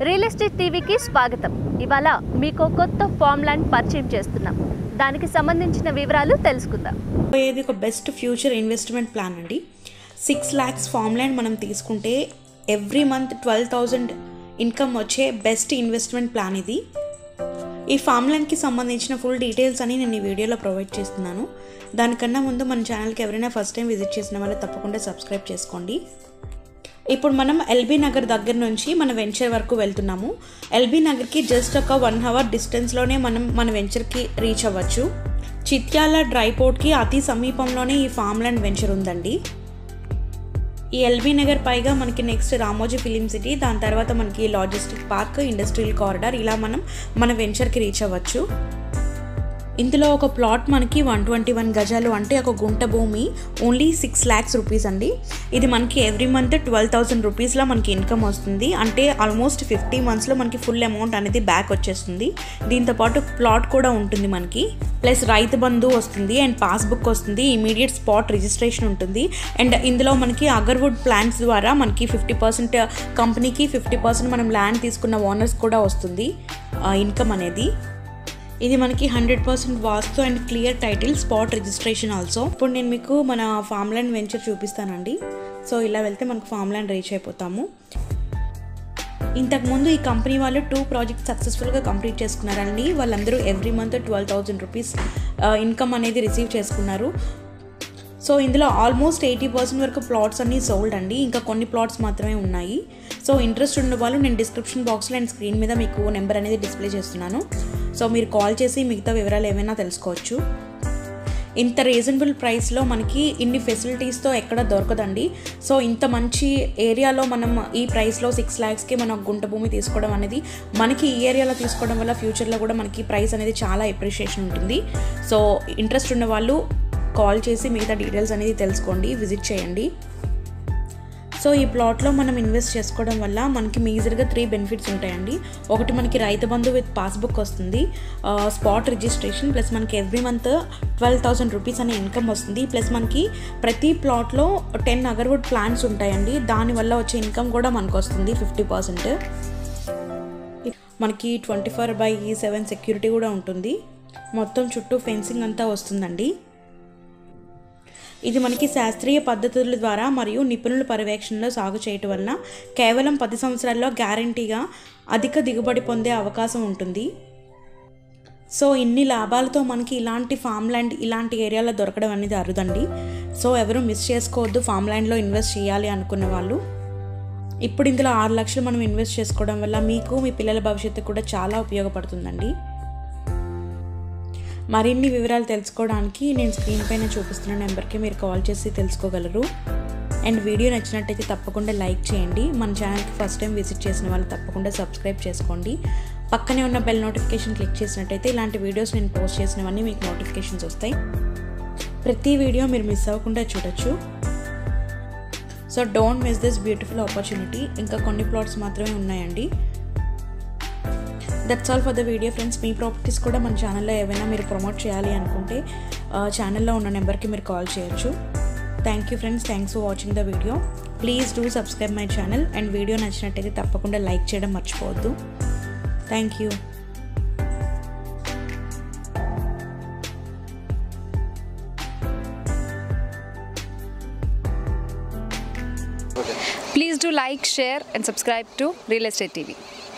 Real estate టీవీకి స్వాగతం ఇవాళ మీకు కొత్త ఫామ్ ల్యాండ్ పరిచయం చేస్తున్నాం దానికి సంబంధించిన వివరాలు తెలుసుకుందాం ఇది ఒక బెస్ట్ ఫ్యూచర్ ఇన్వెస్ట్మెంట్ ప్లాన్ అండి సిక్స్ ల్యాక్స్ ఫామ్ ల్యాండ్ మనం తీసుకుంటే every month twelve thousand income వచ్చే బెస్ట్ ఇన్వెస్ట్మెంట్ ప్లాన్ ఇది ఈ ఫామ్ ల్యాండ్కి సంబంధించిన ఫుల్ డీటెయిల్స్ అని నేను ఈ వీడియోలో ప్రొవైడ్ చేస్తున్నాను దానికన్నా ముందు మన ఛానల్కి ఎవరైనా ఫస్ట్ టైం విజిట్ చేసిన వాళ్ళు తప్పకుండా సబ్స్క్రైబ్ చేసుకోండి ఇప్పుడు మనం ఎల్బీ నగర్ దగ్గర నుంచి మన వెంచర్ వరకు వెళ్తున్నాము ఎల్బీ నగర్కి జస్ట్ ఒక వన్ అవర్ డిస్టెన్స్లోనే మనం మన వెంచర్కి రీచ్ అవ్వచ్చు చిత్యాల డ్రై పోర్ట్కి అతి సమీపంలోనే ఈ ఫామ్ ల్యాండ్ వెంచర్ ఉందండి ఈ ఎల్బీ నగర్ పైగా మనకి నెక్స్ట్ రామోజీ ఫిలిం సిటీ దాని తర్వాత మనకి లాజిస్టిక్ పార్క్ ఇండస్ట్రియల్ కారిడార్ ఇలా మనం మన వెంచర్కి రీచ్ అవ్వచ్చు ఇందులో ఒక ప్లాట్ మనకి వన్ ట్వంటీ వన్ గజాలు అంటే ఒక గుంట భూమి ఓన్లీ సిక్స్ ల్యాక్స్ రూపీస్ అండి ఇది మనకి ఎవ్రీ మంత్ ట్వెల్వ్ థౌసండ్ రూపీస్లో మనకి ఇన్కమ్ వస్తుంది అంటే ఆల్మోస్ట్ ఫిఫ్టీ మంత్స్లో మనకి ఫుల్ అమౌంట్ అనేది బ్యాక్ వచ్చేస్తుంది దీంతో పాటు ప్లాట్ కూడా ఉంటుంది మనకి ప్లస్ రైతు బంధు వస్తుంది అండ్ పాస్బుక్ వస్తుంది ఇమీడియట్ స్పాట్ రిజిస్ట్రేషన్ ఉంటుంది అండ్ ఇందులో మనకి అగర్వుడ్ ప్లాన్స్ ద్వారా మనకి ఫిఫ్టీ పర్సెంట్ కంపెనీకి ఫిఫ్టీ పర్సెంట్ మనం ల్యాండ్ తీసుకున్న ఓనర్స్ కూడా వస్తుంది ఇన్కమ్ అనేది ఇది మనకి hundred percent vastu and clear title spot registration also ఇప్పుడు నేను మీకు మన ఫామ్ ల్యాండ్ వెంచర్ చూపిస్తానండి సో ఇలా వెళ్తే మనకు ఫామ్ ల్యాండ్ రీచ్ అయిపోతాము ఇంతకుముందు ఈ కంపెనీ వాళ్ళు టూ ప్రాజెక్ట్ సక్సెస్ఫుల్గా కంప్లీట్ చేసుకున్నారండి వాళ్ళందరూ every month twelve thousand rupees income అనేది రిసీవ్ చేసుకున్నారు సో ఇందులో ఆల్మోస్ట్ ఎయిటీ పర్సెంట్ వరకు ప్లాట్స్ అన్నీ సోల్డ్ అండి ఇంకా కొన్ని ప్లాట్స్ మాత్రమే ఉన్నాయి సో ఇంట్రెస్ట్ ఉన్న వాళ్ళు నేను డిస్క్రిప్షన్ బాక్స్లో అండ్ స్క్రీన్ మీద మీకు నెంబర్ అనేది డిస్ప్లే చేస్తున్నాను సో మీరు కాల్ చేసి మిగతా వివరాలు ఏమైనా తెలుసుకోవచ్చు ఇంత రీజనబుల్ ప్రైస్లో మనకి ఇన్ని ఫెసిలిటీస్తో ఎక్కడ దొరకదండి సో ఇంత మంచి ఏరియాలో మనం ఈ ప్రైస్లో సిక్స్ ల్యాక్స్కి మనం గుంట భూమి తీసుకోవడం అనేది మనకి ఈ ఏరియాలో తీసుకోవడం వల్ల ఫ్యూచర్లో కూడా మనకి ప్రైస్ అనేది చాలా ఎప్రిషియేషన్ ఉంటుంది సో ఇంట్రెస్ట్ ఉన్న వాళ్ళు కాల్ చేసి మిగతా డీటెయిల్స్ అనేది తెలుసుకోండి విజిట్ చేయండి సో ఈ ప్లాట్లో మనం ఇన్వెస్ట్ చేసుకోవడం వల్ల మనకి మేజర్గా త్రీ బెనిఫిట్స్ ఉంటాయండి ఒకటి మనకి రైతు బంధు విత్ పాస్బుక్ వస్తుంది స్పాట్ రిజిస్ట్రేషన్ ప్లస్ మనకి every month twelve thousand rupees అనే ఇన్కమ్ వస్తుంది ప్లస్ మనకి ప్రతి ప్లాట్లో టెన్ అగర్వుడ్ ప్లాన్స్ ఉంటాయండి దానివల్ల వచ్చే ఇన్కమ్ కూడా మనకు వస్తుంది ఫిఫ్టీ పర్సెంట్ మనకి twenty four by seven security కూడా ఉంటుంది మొత్తం చుట్టూ ఫెన్సింగ్ అంతా వస్తుందండి ఇది మనకి శాస్త్రీయ పద్ధతుల ద్వారా మరియు నిపుణుల పర్యవేక్షణలో సాగు చేయటం వలన కేవలం పది సంవత్సరాల్లో గ్యారంటీగా అధిక దిగుబడి పొందే అవకాశం ఉంటుంది సో ఇన్ని లాభాలతో మనకి ఇలాంటి ఫామ్ ల్యాండ్ ఇలాంటి ఏరియాలో దొరకడం అనేది అరుదండి సో ఎవరు మిస్ చేసుకోవద్దు ఫామ్ ల్యాండ్లో ఇన్వెస్ట్ చేయాలి అనుకున్న వాళ్ళు ఇప్పుడు ఇందులో ఆరు లక్షలు మనం ఇన్వెస్ట్ చేసుకోవడం వల్ల మీకు మీ పిల్లల భవిష్యత్తు కూడా చాలా ఉపయోగపడుతుందండి మరిన్ని వివరాలు తెలుసుకోవడానికి నేను స్క్రీన్ పైన చూపిస్తున్న నెంబర్కి మీరు కాల్ చేసి తెలుసుకోగలరు అండ్ వీడియో నచ్చినట్టయితే తప్పకుండా లైక్ చేయండి మన ఛానల్కి ఫస్ట్ టైం విజిట్ చేసిన వాళ్ళు తప్పకుండా సబ్స్క్రైబ్ చేసుకోండి పక్కనే ఉన్న బెల్ నోటిఫికేషన్ క్లిక్ చేసినట్టయితే ఇలాంటి వీడియోస్ నేను పోస్ట్ చేసినవన్నీ మీకు నోటిఫికేషన్స్ వస్తాయి ప్రతి వీడియో మీరు మిస్ అవ్వకుండా చూడొచ్చు so don't miss this beautiful opportunity ఇంకా కొన్ని ప్లాట్స్ మాత్రమే ఉన్నాయండి that's all for the video friends మీ ప్రాపర్టీస్ కూడా మన ఛానల్లో ఏవైనా మీరు ప్రమోట్ చేయాలి అనుకుంటే ఛానల్లో ఉన్న నెంబర్కి మీరు కాల్ చేయొచ్చు thank you friends thanks for watching the video please do subscribe my channel and video నచ్చినట్టయితే తప్పకుండా లైక్ చేయడం మర్చిపోవద్దు thank you Please do like, share and subscribe to Real Estate TV.